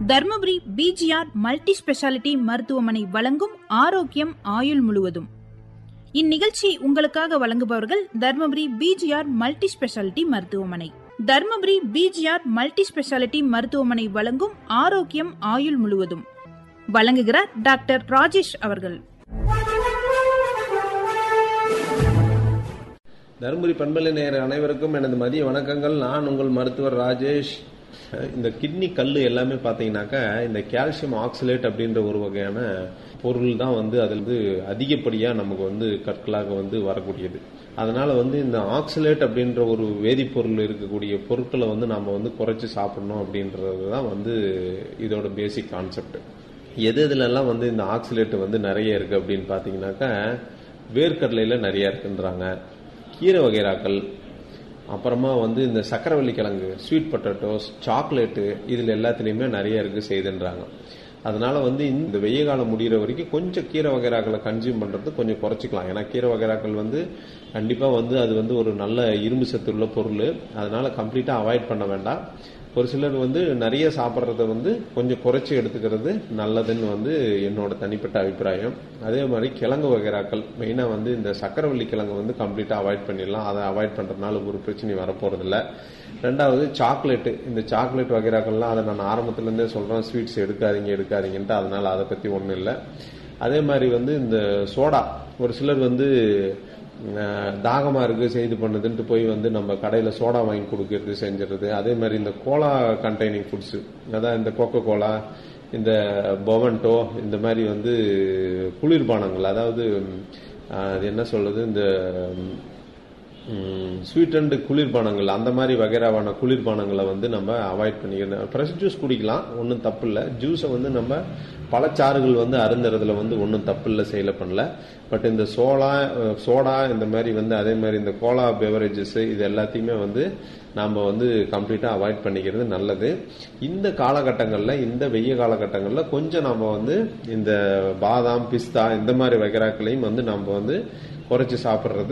Dharmapuri PGR multi speciality மருத்துவமனை வழங்கும் ஆரோக்கியம் ஆயுள் முழுவதும் இந்நிகழ்ச்சி உங்களுக்காக வழங்குபவர்கள் தர்மபுரி பிஜிஆர் மல்டி ஸ்பெஷாலிட்டி மருத்துவமனை தர்மபுரி பிஜிஆர் மல்டி ஸ்பெஷாலிட்டி மருத்துவமனை வழங்கும் ஆரோக்கியம் ஆயுள் முழுவதும் வழங்குகிறார் டாக்டர் ராஜேஷ் அவர்கள் தருமபுரி பண்பலை நேயர் அனைவருக்கும் எனது மதிய வணக்கங்கள் நான் உங்கள் மருத்துவர் ராஜேஷ் இந்த கிட்னி கல் எல்லாமே பார்த்தீங்கன்னாக்கா இந்த கால்சியம் ஆக்சிலேட் அப்படின்ற ஒரு வகையான பொருள் தான் வந்து அதில் வந்து அதிகப்படியாக நமக்கு வந்து கற்களாக வந்து வரக்கூடியது அதனால வந்து இந்த ஆக்சிலேட் அப்படின்ற ஒரு வேதிப்பொருள் இருக்கக்கூடிய பொருட்களை வந்து நம்ம வந்து குறைச்சி சாப்பிடணும் அப்படின்றது தான் வந்து இதோட பேசிக் கான்செப்ட் எது எதுலெல்லாம் வந்து இந்த ஆக்சிலேட் வந்து நிறைய இருக்கு அப்படின்னு பார்த்தீங்கன்னாக்கா வேர்க்கடலையில் நிறைய இருக்குன்றாங்க கீரை வகைராக்கள் அப்புறமா வந்து இந்த சக்கரவள்ளி கிழங்கு ஸ்வீட் பொட்டேட்டோஸ் சாக்லேட்டு இதில் எல்லாத்துலேயுமே நிறைய இருக்கு செய்துன்றாங்க அதனால வந்து இந்த வெய்ய காலம் முடிகிற வரைக்கும் கொஞ்சம் கீரை வகைராக்களை கன்சியூம் பண்ணுறது கொஞ்சம் குறைச்சிக்கலாம் ஏன்னா கீரை வகைராக்கள் வந்து கண்டிப்பாக வந்து அது வந்து ஒரு நல்ல இரும்பு சத்து உள்ள பொருள் அதனால கம்ப்ளீட்டாக அவாய்ட் பண்ண வேண்டாம் ஒரு சிலர் வந்து நிறைய சாப்பிட்றத வந்து கொஞ்சம் குறைச்சி எடுத்துக்கிறது நல்லதுன்னு வந்து என்னோட தனிப்பட்ட அபிப்பிராயம் அதே மாதிரி கிழங்கு வகைராக்கள் மெயினாக வந்து இந்த சக்கரவள்ளி கிழங்கு வந்து கம்ப்ளீட்டாக அவாய்ட் பண்ணிடலாம் அதை அவாய்ட் பண்ணுறதுனால ஒரு பிரச்சனை வரப்போகிறதில்ல ரெண்டாவது சாக்லேட்டு இந்த சாக்லேட் வகைராக்கள்லாம் அதை நான் ஆரம்பத்துலேருந்தே சொல்கிறேன் ஸ்வீட்ஸ் எடுக்காதீங்க எடுக்காதீங்கன்ட்டு அதனால் அதை பற்றி ஒன்றும் இல்லை அதே மாதிரி வந்து இந்த சோடா ஒரு சிலர் வந்து தாகமா இருக்கு செய்து பண்ணுதுன்ட்டு போய் வந்து நம்ம கடையில சோடா வாங்கி கொடுக்கறது செஞ்சிருது அதே மாதிரி இந்த கோலா கண்டெய்னிங் ஃபுட்ஸ் அதான் இந்த கோகோ கோலா இந்த பொவன்டோ இந்த மாதிரி வந்து குளிர்பானங்கள் அதாவது அது என்ன சொல்றது இந்த ஸ்வீட் அண்ட் குளிர்பானங்கள் அந்த மாதிரி வகைராவான குளிர்பானங்களை வந்து நம்ம அவாய்ட் பண்ணிக்கணும் ஃப்ரெஷ் ஜூஸ் குடிக்கலாம் ஒன்றும் தப்பு இல்லை ஜூஸை வந்து நம்ம பழச்சாறுகள் வந்து அருந்துறதுல வந்து ஒன்றும் தப்பு இல்லை செயல பண்ணல பட் இந்த சோளா சோடா இந்த மாதிரி வந்து அதே மாதிரி இந்த கோலா பெவரேஜஸ் இது எல்லாத்தையுமே வந்து நாம் வந்து கம்ப்ளீட்டாக அவாய்ட் பண்ணிக்கிறது நல்லது இந்த காலகட்டங்களில் இந்த வெய்ய காலகட்டங்களில் கொஞ்சம் நம்ம வந்து இந்த பாதாம் பிஸ்தா இந்த மாதிரி வகைராக்களையும் வந்து நம்ம வந்து குறைச்சி சாப்பிட்றது